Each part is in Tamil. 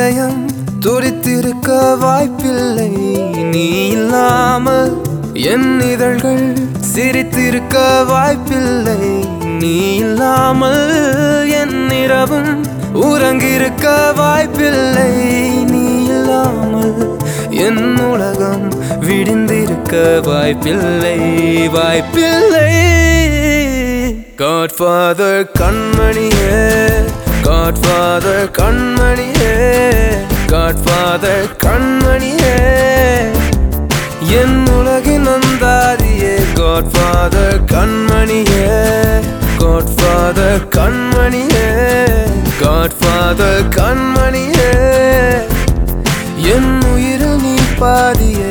இதயம் துடித்திருக்க வாய்ப்பில்லை நீ இல்லாமல் என் இதழ்கள் சிரித்திருக்க வாய்ப்பில்லை நீ இல்லாமல் என் இரவும் உறங்கிருக்க வாய்ப்பில்லை நீ இல்லாமல் என் உலகம் விடிந்திருக்க வாய்ப்பில்லை வாய்ப்பில்லை காட்ஃபாதர் கண்மணியே காட்ஃபாதர் கண்மணியே காட்ஃபாதர் கண்மணியே என் உலகின் அந்தாதியே காட்ஃபாதர் கண்மணியே காட்ஃபாதர் கண்மணியே காட்ஃபாதர் கண்மணியே என் உயிரில் நீ பாதியே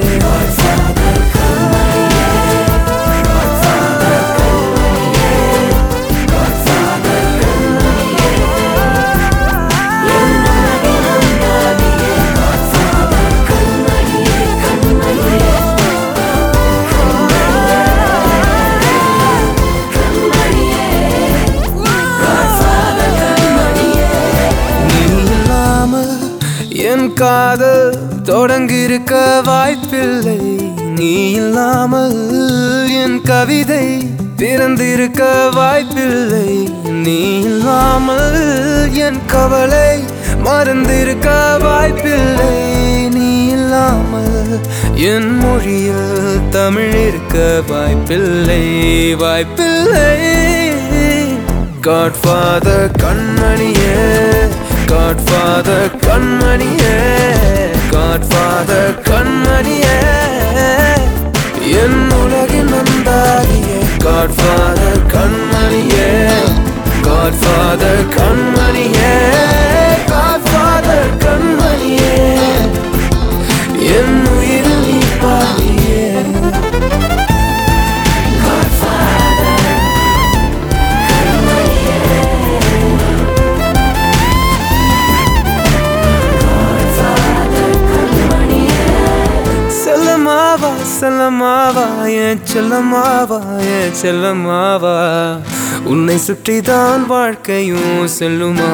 நீ இல்லாமல் என் காதல் தொடங்கியிருக்க வாய்ப்பில்லை நீ இல்லாமல் என் கவிதை பிறந்திருக்க வாய்ப்பில்லை நீ இல்லாமல் என் கவலை மறந்திருக்க வாய்ப்பில்லை நீ இல்லாமல் என் மொழியில் தமிழ் இருக்க வாய்ப்பில்லை வாய்ப்பில்லை காட்ஃபாதர் கண்மணியே காட்ஃபாதர் கண்மணியே காட்ஃபாதர் கண்மணியே என் உலகின் நந்தாரியே காட்ஃபாதர் கண்மணியே காட்ஃபாதர் கண்மணியே காட்ஃபாதர் கண்மணியே என் உயிரில் நீ பாதியே செல்லமாவா செல்லமாவா என் செல்லமாவா என் செல்லமாவா உன்னை சுற்றிதான் வாழ்க்கையும் செல்லுமா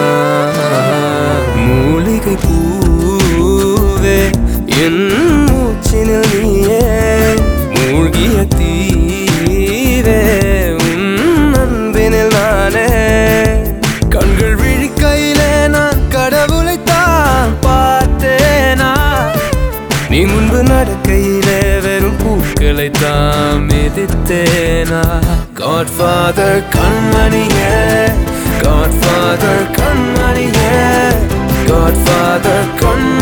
மூலிகை பூவே என் மூச்சினில் நீயே மூழ்கிய தீவே உன் அன்பினில் நானே கண்கள் விழிக்கையிலே நான் கடவுளை தான் பார்த்தேனா நீ முன்பு நடக்கையிலே வெறும் பூக்களை தான் மிதித்தேனா காட்ஃபாதர் கண்மணியே காட்ஃபாதர் கண்மணியே காட்ஃபாதர் கண்மணியே